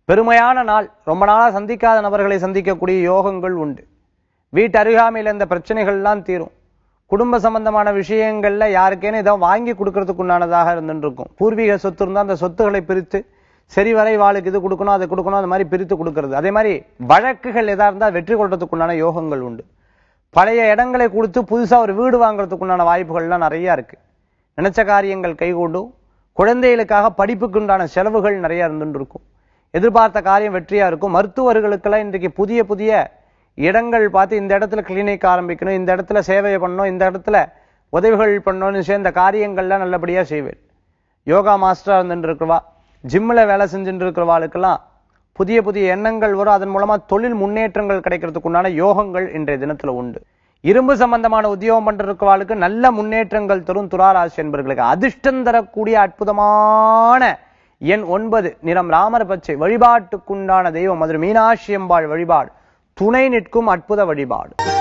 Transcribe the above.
பெருமையான நாள் ரொம்ப நாளா சந்திக்காத நபர்களை சந்திக்கக்கூடிய யோகங்கள் உண்டு வீட்டு அருகாமையில் இந்த பிரச்சனைகள்லாம் தீரும் குடும்ப சம்பந்தமான விஷயங்கள்ல யாருக்கேனும் இதை வாங்கி கொடுக்கறதுக்கு உண்டானதாக இருந்துட்டு இருக்கும் பூர்வீக சொத்து இருந்தா அந்த சொத்துக்களை பிரித்து சரி வரை வாளுக்கு இது கொடுக்கணும் அது கொடுக்கணும் அந்த மாதிரி பிரித்து கொடுக்கறது அதே மாதிரி வழக்குகள் எதா இருந்தா வெற்றி கொள்றதுக்குண்டான யோகங்கள் உண்டு பழைய இடங்களை கொடுத்து புதுசா ஒரு வீடு வாங்குறதுக்குண்டான வாய்ப்புகள்லாம் நிறைய இருக்கு நினைச்ச காரியங்கள் கைகூடும் குழந்தைகளுக்காக படிப்புக்கு உண்டான செலவுகள் நிறைய இருந்துட்டு இருக்கும் எதிர்பார்த்த காரியம் வெற்றியா இருக்கும் மருத்துவர்களுக்கெல்லாம் இன்றைக்கு புதிய புதிய இடங்கள் பார்த்து இந்த இடத்துல கிளினிக் ஆரம்பிக்கணும் இந்த இடத்துல சேவை பண்ணணும் இந்த இடத்துல உதவிகள் பண்ணணும்னு சேர்ந்த காரியங்கள்லாம் நல்லபடியா செய்வேன் யோகா மாஸ்டரா இருந்துட்டு இருக்கிறவா ஜிம்ல வேலை செஞ்சுட்டு இருக்கிறவாளுக்கெல்லாம் புதிய புதிய எண்ணங்கள் வரும் அதன் மூலமா தொழில் முன்னேற்றங்கள் கிடைக்கிறதுக்கு உண்டான யோகங்கள் இன்றைய தினத்துல உண்டு இரும்பு சம்பந்தமான உத்தியோகம் பண்றவர்களுக்கு நல்ல முன்னேற்றங்கள் தரும் துராராசி என்பர்களுக்கு அதிர்ஷ்டம் தரக்கூடிய அற்புதமான எண் ஒன்பது நிறம் ராமர் பச்சை வழிபாட்டுக்குண்டான தெய்வம் மதுரை மீனாட்சி அம்பாள் வழிபாடு துணை நிற்கும் அற்புத வழிபாடு